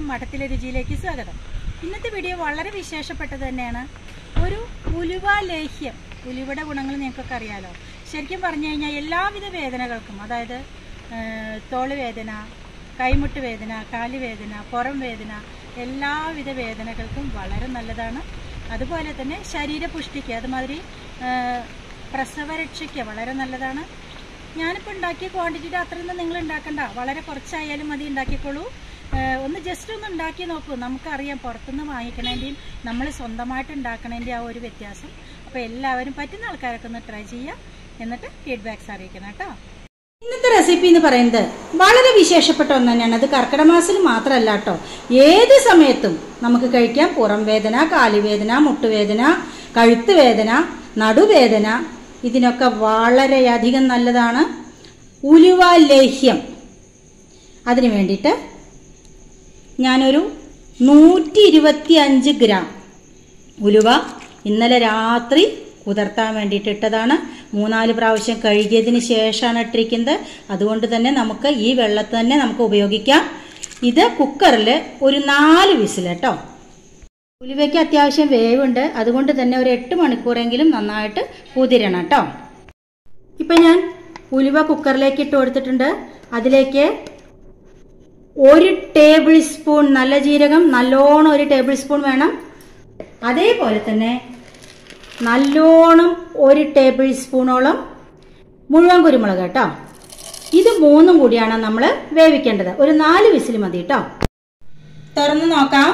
മഠത്തിലെ രുചിയിലേക്ക് സ്വാഗതം ഇന്നത്തെ വീഡിയോ വളരെ വിശേഷപ്പെട്ടത് തന്നെയാണ് ഒരു ഉലുവ ലേഹ്യം ഉലുവയുടെ ഗുണങ്ങൾ നിങ്ങൾക്കൊക്കെ അറിയാലോ ശരിക്കും പറഞ്ഞു കഴിഞ്ഞാൽ എല്ലാവിധ വേദനകൾക്കും അതായത് ഏഹ്, തോള് വേദന കൈമുട്ട് വേദന കാലുവേദന പുറം വേദന എല്ലാവിധ വേദനകൾക്കും വളരെ നല്ലതാണ് അതുപോലെ തന്നെ ശരീരപുഷ്ടിക്ക് അതുമാതിരി ഏഹ്, പ്രസവരക്ഷയ്ക്ക് വളരെ നല്ലതാണ് ഞാനിപ്പോൾ ഉണ്ടാക്കിയ ക്വാണ്ടിറ്റിയുടെ അത്രയൊന്നും നിങ്ങൾ ഉണ്ടാക്കണ്ട വളരെ കുറച്ചായാലും മതി ഉണ്ടാക്കിക്കോളൂ ഏഹ് ഒന്ന് ജസ്റ്റ് ഒന്ന് ഉണ്ടാക്കി നോക്കൂ നമുക്കറിയാം പുറത്തുനിന്ന് വാങ്ങിക്കണേൻ്റെയും നമ്മൾ സ്വന്തമായിട്ട് ഉണ്ടാക്കണേൻ്റെ ആ ഒരു വ്യത്യാസം അപ്പോൾ എല്ലാവരും പറ്റുന്ന ആൾക്കാരൊക്കെ ഒന്ന് ട്രൈ ചെയ്യുക എന്നിട്ട് ഫീഡ്ബാക്സ് അറിയിക്കണം കേട്ടോ ഇന്നത്തെ റെസിപ്പി എന്ന് പറയുന്നത് വളരെ വിശേഷപ്പെട്ട ഒന്ന് തന്നെയാണ് അത് കർക്കിടക മാസത്തിൽ മാത്രമല്ല കേട്ടോ ഏത് സമയത്തും നമുക്ക് കഴിക്കാം പുറം വേദന കാലുവേദന മുട്ടുവേദന കഴുത്ത് വേദന നടുവേദന ഇതിനൊക്കെ വളരെയധികം നല്ലതാണ് ഉലുവ ലേഹ്യം അതിന് വേണ്ടിയിട്ട് ഞാനൊരു നൂറ്റി ഇരുപത്തി അഞ്ച് ഗ്രാം ഉലുവ ഇന്നലെ രാത്രി കുതിർത്താൻ വേണ്ടിയിട്ട് ഇട്ടതാണ് മൂന്നാല് പ്രാവശ്യം കഴുകിയതിന് ശേഷമാണ് ഇട്ടിരിക്കുന്നത് അതുകൊണ്ട് തന്നെ നമുക്ക് ഈ വെള്ളത്തിൽ തന്നെ നമുക്ക് ഉപയോഗിക്കാം ഇത് കുക്കറിൽ ഒരു നാല് വിസിൽ കേട്ടോ ഉലുവയ്ക്ക് അത്യാവശ്യം വേവുണ്ട് അതുകൊണ്ട് തന്നെ ഒരു എട്ട് മണിക്കൂറെങ്കിലും നന്നായിട്ട് കുതിരണം കേട്ടോ ഇപ്പം ഞാൻ ഉലുവ കുക്കറിലേക്ക് ഇട്ട് കൊടുത്തിട്ടുണ്ട് അതിലേക്ക് ഒരു ടേബിൾ സ്പൂൺ നല്ല ജീരകം നല്ലോണം ഒരു ടേബിൾ സ്പൂൺ വേണം അതേപോലെ തന്നെ നല്ലോണം ഒരു ടേബിൾ സ്പൂണോളം മുഴുവൻ കുരുമുളക് കേട്ടോ ഇത് മൂന്നും കൂടിയാണ് നമ്മൾ വേവിക്കേണ്ടത് ഒരു നാല് വിസിൽ മതി കേട്ടോ തുറന്ന് നോക്കാം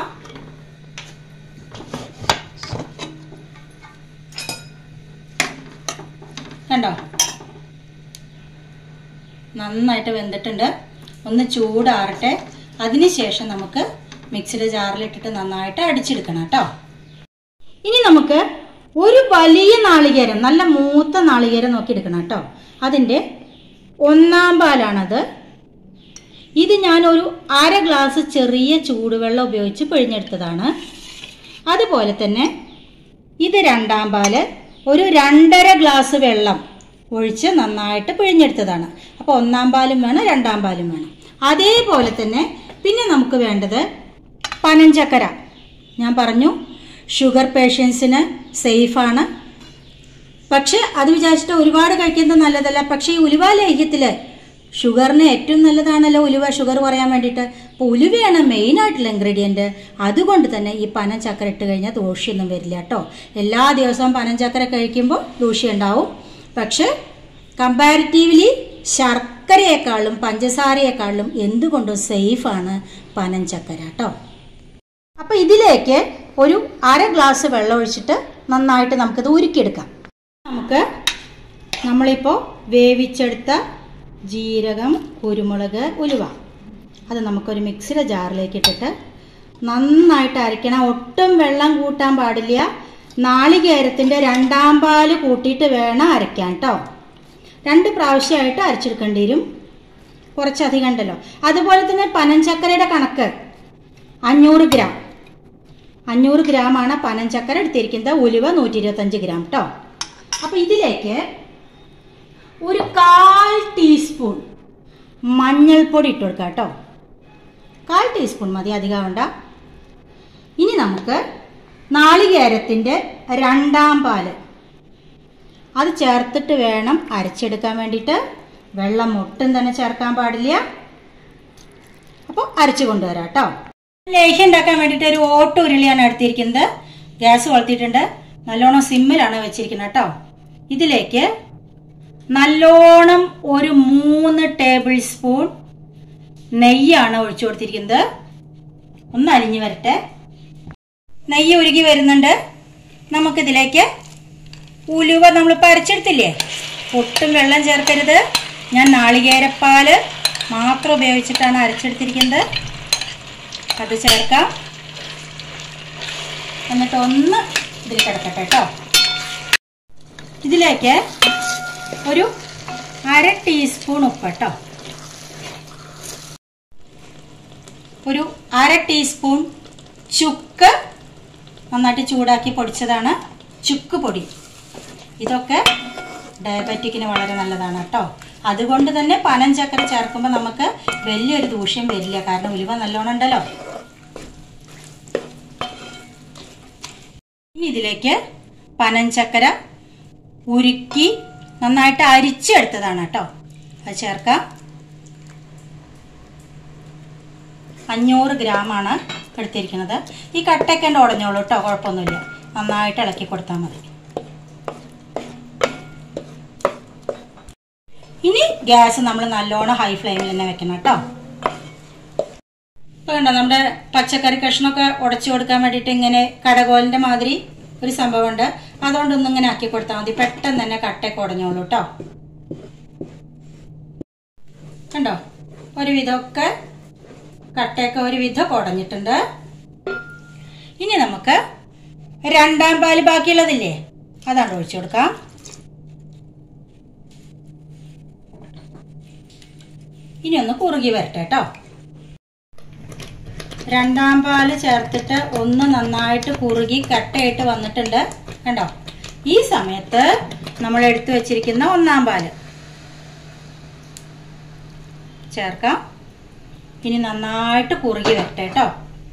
കണ്ടോ നന്നായിട്ട് വെന്തിട്ടുണ്ട് ഒന്ന് ചൂടാറട്ടെ അതിനുശേഷം നമുക്ക് മിക്സിയുടെ ജാറിലിട്ടിട്ട് നന്നായിട്ട് അടിച്ചെടുക്കണം കേട്ടോ ഇനി നമുക്ക് ഒരു വലിയ നാളികേരം നല്ല മൂത്ത നാളികേരം നോക്കി എടുക്കണം കേട്ടോ അതിൻ്റെ ഒന്നാം പാലാണത് ഇത് ഞാനൊരു അര ഗ്ലാസ് ചെറിയ ചൂടുവെള്ളം ഉപയോഗിച്ച് പിഴിഞ്ഞെടുത്തതാണ് അതുപോലെ തന്നെ ഇത് രണ്ടാം പാല് ഒരു രണ്ടര ഗ്ലാസ് വെള്ളം ഒഴിച്ച് നന്നായിട്ട് പിഴിഞ്ഞെടുത്തതാണ് അപ്പോൾ ഒന്നാം പാലും വേണം രണ്ടാം പാലും വേണം അതേപോലെ തന്നെ പിന്നെ നമുക്ക് വേണ്ടത് പനഞ്ചക്കര ഞാൻ പറഞ്ഞു ഷുഗർ പേഷ്യൻസിന് സേഫാണ് പക്ഷെ അത് വിചാരിച്ചിട്ട് ഒരുപാട് കഴിക്കുന്നത് നല്ലതല്ല പക്ഷേ ഈ ഉലുവ ലേഹ്യത്തിൽ ഷുഗറിന് ഏറ്റവും നല്ലതാണല്ലോ ഉലുവ ഷുഗർ കുറയാൻ വേണ്ടിയിട്ട് അപ്പോൾ ഉലുവയാണ് മെയിൻ ആയിട്ടുള്ള ഇൻഗ്രീഡിയൻറ്റ് അതുകൊണ്ട് തന്നെ ഈ പനം ചക്കര ഇട്ട് കഴിഞ്ഞാൽ ദോഷിയൊന്നും വരില്ല കേട്ടോ എല്ലാ ദിവസവും പനം ചക്കര കഴിക്കുമ്പോൾ ദൂഷ്യം ഉണ്ടാവും പക്ഷെ കമ്പാരിറ്റീവ്ലി ശർക്കരയെക്കാളും പഞ്ചസാരയെക്കാളും എന്തുകൊണ്ടും സേഫാണ് പനം ചക്കര കേട്ടോ അപ്പോൾ ഇതിലേക്ക് ഒരു അര ഗ്ലാസ് വെള്ളം ഒഴിച്ചിട്ട് നന്നായിട്ട് നമുക്കിത് ഉരുക്കിയെടുക്കാം നമുക്ക് നമ്മളിപ്പോൾ വേവിച്ചെടുത്ത ജീരകം കുരുമുളക് ഉലുവ അത് നമുക്കൊരു മിക്സിയുടെ ജാറിലേക്ക് ഇട്ടിട്ട് നന്നായിട്ട് അരയ്ക്കണം ഒട്ടും വെള്ളം കൂട്ടാൻ പാടില്ല നാളികേരത്തിൻ്റെ രണ്ടാം പാല് കൂട്ടിയിട്ട് വേണം അരയ്ക്കാൻ കേട്ടോ രണ്ട് പ്രാവശ്യമായിട്ട് അരച്ചെടുക്കേണ്ടി വരും കുറച്ചധികം ഉണ്ടല്ലോ അതുപോലെ തന്നെ പനഞ്ചക്കരയുടെ കണക്ക് അഞ്ഞൂറ് ഗ്രാം അഞ്ഞൂറ് ഗ്രാമാണ് പനഞ്ചക്കര എടുത്തിരിക്കുന്നത് ഉലുവ നൂറ്റി ഇരുപത്തഞ്ച് ഗ്രാം കേട്ടോ അപ്പോൾ ഇതിലേക്ക് ഒരു കാൽ ടീസ്പൂൺ മഞ്ഞൾപ്പൊടി ഇട്ട് കൊടുക്കാം കേട്ടോ കാൽ ടീസ്പൂൺ മതി അധികം വേണ്ട ഇനി നമുക്ക് നാളികേരത്തിൻ്റെ രണ്ടാം പാല് അത് ചേർത്തിട്ട് വേണം അരച്ചെടുക്കാൻ വേണ്ടിയിട്ട് വെള്ളം ഒട്ടും തന്നെ ചേർക്കാൻ പാടില്ല അപ്പോൾ അരച്ചു കൊണ്ടുവരാം കേട്ടോ ലേഹ്യം ഉണ്ടാക്കാൻ വേണ്ടിയിട്ട് ഒരു ഓട്ട ഉരുളിയാണ് എടുത്തിരിക്കുന്നത് ഗ്യാസ് കൊളുത്തിയിട്ടുണ്ട് നല്ലോണം സിമ്മിലാണ് വെച്ചിരിക്കുന്നത് കേട്ടോ ഇതിലേക്ക് നല്ലോണം ഒരു മൂന്ന് ടേബിൾ സ്പൂൺ നെയ്യാണ് ഒഴിച്ചു കൊടുത്തിരിക്കുന്നത് ഒന്ന് അലിഞ്ഞു വരട്ടെ നെയ്യ് ഉരുകി വരുന്നുണ്ട് നമുക്കിതിലേക്ക് ഉലുവ നമ്മൾ അരച്ചെടുത്തില്ലേ ഒട്ടും വെള്ളം ചേർക്കരുത് ഞാൻ നാളികേരപ്പാല് മാത്രം ഉപയോഗിച്ചിട്ടാണ് അരച്ചെടുത്തിരിക്കുന്നത് അത് ചേർക്കാം എന്നിട്ട് ഒന്ന് ഇതിൽ കിടക്കട്ടെ കേട്ടോ ഇതിലേക്ക് ഒരു അര ടീസ്പൂൺ ഉപ്പ് കേട്ടോ ഒരു അര ടീസ്പൂൺ ചുക്ക് നന്നായിട്ട് ചൂടാക്കി പൊടിച്ചതാണ് ചുക്ക് പൊടി ഇതൊക്കെ ഡയബറ്റിക്കിന് വളരെ നല്ലതാണ് കേട്ടോ അതുകൊണ്ട് തന്നെ പനം ചക്കര ചേർക്കുമ്പോൾ നമുക്ക് വലിയൊരു ദൂഷ്യം വരില്ല കാരണം ഉലുവ നല്ലോണം ഉണ്ടല്ലോ ഇനി ഇതിലേക്ക് പനഞ്ചക്കര ഉരുക്കി നന്നായിട്ട് അരിച്ചെടുത്തതാണ് കേട്ടോ അത് ചേർക്കാം അഞ്ഞൂറ് ഗ്രാമാണ് എടുത്തിരിക്കുന്നത് ഈ കട്ടയൊക്കെ ഉണ്ട് ഉടഞ്ഞോളൂ കേട്ടോ കുഴപ്പമൊന്നുമില്ല നന്നായിട്ട് ഇളക്കി കൊടുത്താൽ മതി ഇനി ഗ്യാസ് നമ്മൾ നല്ലോണം ഹൈ ഫ്ലെയിമിൽ തന്നെ വെക്കണം കേട്ടോ ഇപ്പൊ കണ്ടോ നമ്മുടെ പച്ചക്കറി കഷ്ണമൊക്കെ ഉടച്ചു കൊടുക്കാൻ വേണ്ടിയിട്ട് ഇങ്ങനെ കടകോലിന്റെ മാതിരി ഒരു സംഭവമുണ്ട് അതുകൊണ്ടൊന്നും ഇങ്ങനെ ആക്കി കൊടുത്താൽ മതി പെട്ടെന്ന് തന്നെ കട്ടയൊക്കെ ഉടഞ്ഞോളൂ കേട്ടോ കണ്ടോ ഒരുവിധമൊക്കെ കട്ടയൊക്കെ ഒരുവിധം കുടഞ്ഞിട്ടുണ്ട് ഇനി നമുക്ക് രണ്ടാം പാല് ബാക്കിയുള്ളതില്ലേ അതാണ് ഒഴിച്ചു കൊടുക്കാം ഇനി ഒന്ന് കുറുകി വരട്ടെ കേട്ടോ രണ്ടാം പാല് ചേർത്തിട്ട് ഒന്ന് നന്നായിട്ട് കുറുകി കട്ടയായിട്ട് വന്നിട്ടുണ്ട് കണ്ടോ ഈ സമയത്ത് നമ്മൾ എടുത്തു വെച്ചിരിക്കുന്ന ഒന്നാം പാല് ചേർക്കാം ഇനി നന്നായിട്ട് കുറുകി വരട്ടെ കേട്ടോ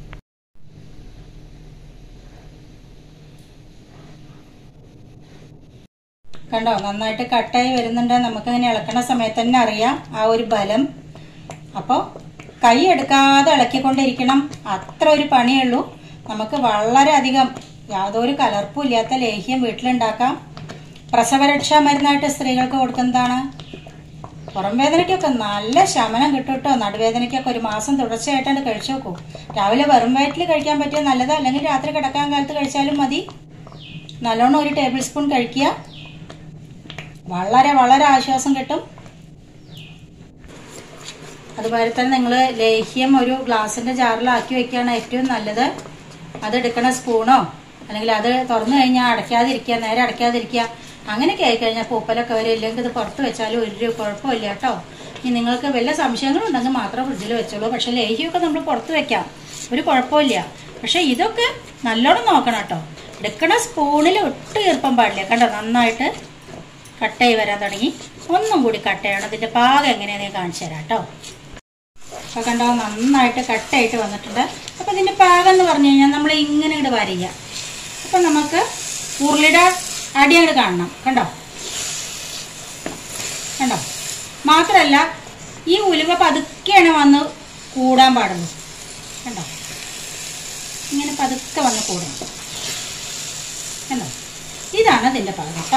കണ്ടോ നന്നായിട്ട് കട്ടായി വരുന്നുണ്ട് നമുക്കങ്ങനെ ഇളക്കണ സമയത്ത് തന്നെ അറിയാം ആ ഒരു ബലം അപ്പോൾ കൈ എടുക്കാതെ ഇളക്കിക്കൊണ്ടിരിക്കണം അത്ര ഒരു പണിയുള്ളൂ നമുക്ക് വളരെയധികം യാതൊരു കലർപ്പും ഇല്ലാത്ത ലേഹ്യം വീട്ടിലുണ്ടാക്കാം പ്രസവരക്ഷാ മരുന്നായിട്ട് സ്ത്രീകൾക്ക് കൊടുക്കുന്നതാണ് പുറം വേദനയ്ക്കൊക്കെ നല്ല ശമനം കിട്ടും കേട്ടോ നടുവേദനയ്ക്കൊക്കെ ഒരു മാസം തുടർച്ചയായിട്ടാണ് കഴിച്ചു നോക്കൂ രാവിലെ വെറും വയറ്റിൽ കഴിക്കാൻ പറ്റിയ നല്ലതാ അല്ലെങ്കിൽ രാത്രി കിടക്കാൻ കാലത്ത് കഴിച്ചാലും മതി നല്ലോണം ഒരു ടേബിൾ സ്പൂൺ കഴിക്കുക വളരെ വളരെ ആശ്വാസം കിട്ടും അതുപോലെ തന്നെ നിങ്ങൾ ലേഹ്യം ഒരു ഗ്ലാസിന്റെ ജാറിലാക്കി വെക്കുകയാണ് ഏറ്റവും നല്ലത് അത് എടുക്കണ സ്പൂണോ അല്ലെങ്കിൽ അത് തുറന്നു കഴിഞ്ഞാൽ അടയ്ക്കാതിരിക്കുക നേരെ അടയ്ക്കാതിരിക്കുക അങ്ങനെയൊക്കെ ആയിക്കഴിഞ്ഞാൽ പൂപ്പലൊക്കെ വരും ഇല്ലെങ്കിൽ ഇത് പുറത്ത് വെച്ചാലും ഒരു കുഴപ്പമില്ല കേട്ടോ ഇനി നിങ്ങൾക്ക് വല്ല സംശയങ്ങളുണ്ടെങ്കിൽ മാത്രം ഫ്രിഡ്ജിൽ വെച്ചോളൂ പക്ഷെ ലേഹ്യമൊക്കെ നമ്മൾ പുറത്ത് വെക്കാം ഒരു കുഴപ്പമില്ല പക്ഷെ ഇതൊക്കെ നല്ലോണം നോക്കണം കേട്ടോ എടുക്കണ സ്പൂണിൽ ഒട്ടും ഈർപ്പം പാടില്ല കണ്ടോ നന്നായിട്ട് കട്ടയായി വരാൻ തുടങ്ങി ഒന്നും കൂടി കട്ടയാണ് അതിന്റെ പാകം എങ്ങനെയാണെന്ന് ഞാൻ കാണിച്ചു തരാം കേട്ടോ അപ്പൊ കണ്ടോ നന്നായിട്ട് കട്ടയായിട്ട് വന്നിട്ടുണ്ട് അപ്പൊ ഇതിന്റെ പാകം എന്ന് പറഞ്ഞു കഴിഞ്ഞാൽ നമ്മൾ ഇങ്ങനെ ഇങ്ങോട്ട് വരിക അപ്പൊ നമുക്ക് ഉരുളിയുടെ അടി അങ്ങോട്ട് കാണണം കണ്ടോ കണ്ടോ മാത്രല്ല ഈ ഉലുവ പതുക്കെയാണ് വന്ന് കൂടാൻ പാടുള്ളൂ കണ്ടോ ഇങ്ങനെ പതുക്കെ വന്ന് കൂടണം കണ്ടോ ഇതാണ് ഇതിന്റെ പാകം കേട്ടോ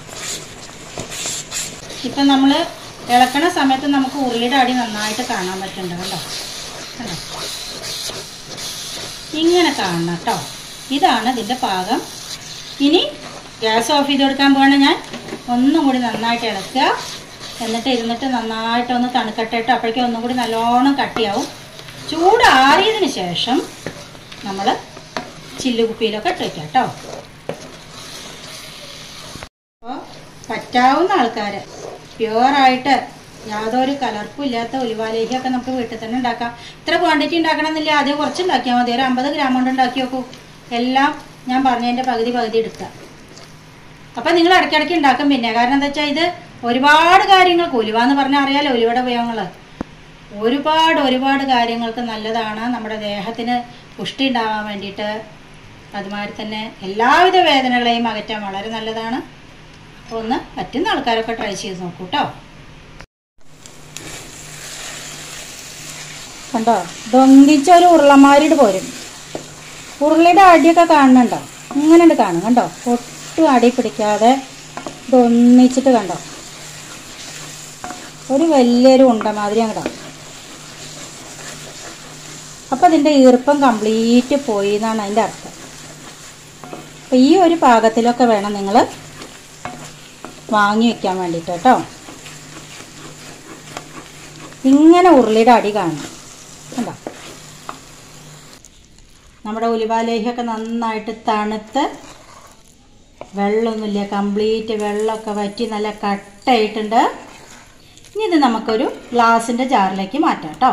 ഇപ്പം നമ്മൾ ഇളക്കണ സമയത്ത് നമുക്ക് ഉരുളിയുടെ അടി നന്നായിട്ട് കാണാൻ പറ്റുന്നുണ്ട് കേട്ടോ കണ്ടോ ഇങ്ങനെ കാണണം കേട്ടോ ഇതാണ് ഇതിൻ്റെ പാകം ഇനി ഗ്യാസ് ഓഫ് ചെയ്ത് കൊടുക്കാൻ പോകണ ഞാൻ ഒന്നും കൂടി നന്നായിട്ട് ഇളക്കുക എന്നിട്ട് ഇരുന്നിട്ട് നന്നായിട്ട് ഒന്ന് തണുക്കട്ടെ കേട്ടോ അപ്പോഴേക്കും ഒന്നും കൂടി നല്ലോണം കട്ടിയാവും ചൂടാറിയതിന് ശേഷം നമ്മൾ ചില്ലുകുപ്പിയിലൊക്കെ ഇട്ട് വയ്ക്കാം കേട്ടോ അപ്പോൾ പറ്റാവുന്ന ആൾക്കാർ പ്യുവറായിട്ട് യാതൊരു കലർപ്പും ഇല്ലാത്ത ഉലുവാലേഹിയൊക്കെ നമുക്ക് വീട്ടിൽ തന്നെ ഉണ്ടാക്കാം ഇത്ര ക്വാണ്ടിറ്റി ഉണ്ടാക്കണമെന്നില്ല ആദ്യം കുറച്ച് ഉണ്ടാക്കിയാൽ മതി ഒരു അമ്പത് ഗ്രാം കൊണ്ട് ഉണ്ടാക്കി നോക്കൂ എല്ലാം ഞാൻ പറഞ്ഞതിൻ്റെ പകുതി പകുതി എടുക്കുക അപ്പം നിങ്ങൾ ഇടയ്ക്കിടയ്ക്ക് ഉണ്ടാക്കും പിന്നെ കാരണം എന്താ വെച്ചാൽ ഇത് ഒരുപാട് കാര്യങ്ങൾക്ക് ഉലുവ എന്ന് പറഞ്ഞാൽ അറിയാലോ ഉലുവയുടെ ഉപയോഗങ്ങൾ ഒരുപാട് ഒരുപാട് കാര്യങ്ങൾക്ക് നല്ലതാണ് നമ്മുടെ ദേഹത്തിന് പുഷ്ടി ഉണ്ടാവാൻ വേണ്ടിയിട്ട് അതുമാതിരി തന്നെ എല്ലാവിധ വേദനകളെയും അകറ്റാൻ വളരെ നല്ലതാണ് അപ്പോൾ ഒന്ന് പറ്റുന്ന ആൾക്കാരൊക്കെ ട്രൈ ചെയ്ത് നോക്കൂ കേട്ടോ കണ്ടോ ദൊങ്കിച്ച ഒരു ഉരുളമാരിട് പോരും ഉരുളിയുടെ അടിയൊക്കെ കാണുന്നുണ്ടോ ഇങ്ങനെ കാണും കണ്ടോ ഒട്ടും അടി പിടിക്കാതെ ഇതൊന്നിച്ചിട്ട് കണ്ടോ ഒരു വലിയൊരു ഉണ്ട മാതിരി അങ്ങടാ അപ്പം അതിൻ്റെ ഈർപ്പം കംപ്ലീറ്റ് പോയി എന്നാണ് അതിൻ്റെ അർത്ഥം അപ്പം ഈ ഒരു പാകത്തിലൊക്കെ വേണം നിങ്ങൾ വാങ്ങി വെക്കാൻ വേണ്ടിയിട്ട് കേട്ടോ ഇങ്ങനെ ഉരുളിയുടെ അടി കാണും കണ്ടോ നമ്മുടെ ഉലിവാലേഹ്യമൊക്കെ നന്നായിട്ട് തണുത്ത് വെള്ളമൊന്നുമില്ല കംപ്ലീറ്റ് വെള്ളമൊക്കെ വറ്റി നല്ല കട്ടയായിട്ടുണ്ട് ഇനി ഇത് നമുക്കൊരു ഗ്ലാസിൻ്റെ ജാറിലേക്ക് മാറ്റാം കേട്ടോ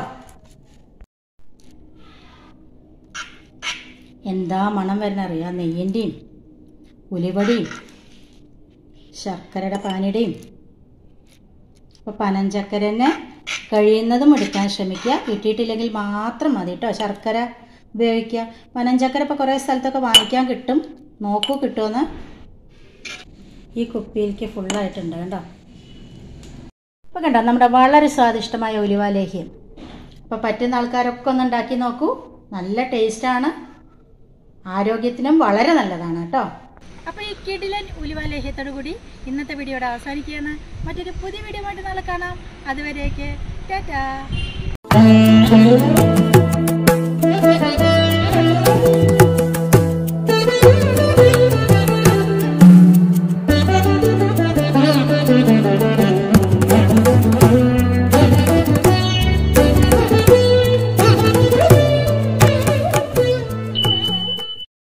എന്താ മണം വരുന്ന അറിയാം നെയ്യൻ്റെയും ഉലിവടിയും ശർക്കരയുടെ പാനിയുടെയും അപ്പോൾ പനഞ്ചക്കര തന്നെ കഴിയുന്നതും എടുക്കാൻ ശ്രമിക്കുക കിട്ടിയിട്ടില്ലെങ്കിൽ മാത്രം മതി കേട്ടോ ശർക്കര ഉപയോഗിക്കുക പനഞ്ചക്കര ഇപ്പോൾ കുറേ സ്ഥലത്തൊക്കെ വാങ്ങിക്കാൻ കിട്ടും നോക്കൂ കിട്ടുമെന്ന് ഈ കുപ്പിയിലേക്ക് ഫുള്ളായിട്ടുണ്ട് കേട്ടോ അപ്പോൾ കണ്ടോ നമ്മുടെ വളരെ സ്വാദിഷ്ടമായ ഉലുവ ലേഹ്യം അപ്പോൾ പറ്റുന്ന ആൾക്കാരൊക്കെ ഒന്ന് ഉണ്ടാക്കി നോക്കൂ നല്ല ടേസ്റ്റാണ് ആരോഗ്യത്തിനും വളരെ നല്ലതാണ് കേട്ടോ അപ്പോൾ ഈ കിടിലൻ ഉലുവ ലേഹ്യത്തോടു കൂടി ഇന്നത്തെ വീഡിയോയുടെ അവസാനിക്കുകയാണ് മറ്റൊരു പുതിയ വീഡിയോ ആയിട്ട് നാളെ കാണാം അതുവരേക്ക് ടാറ്റാ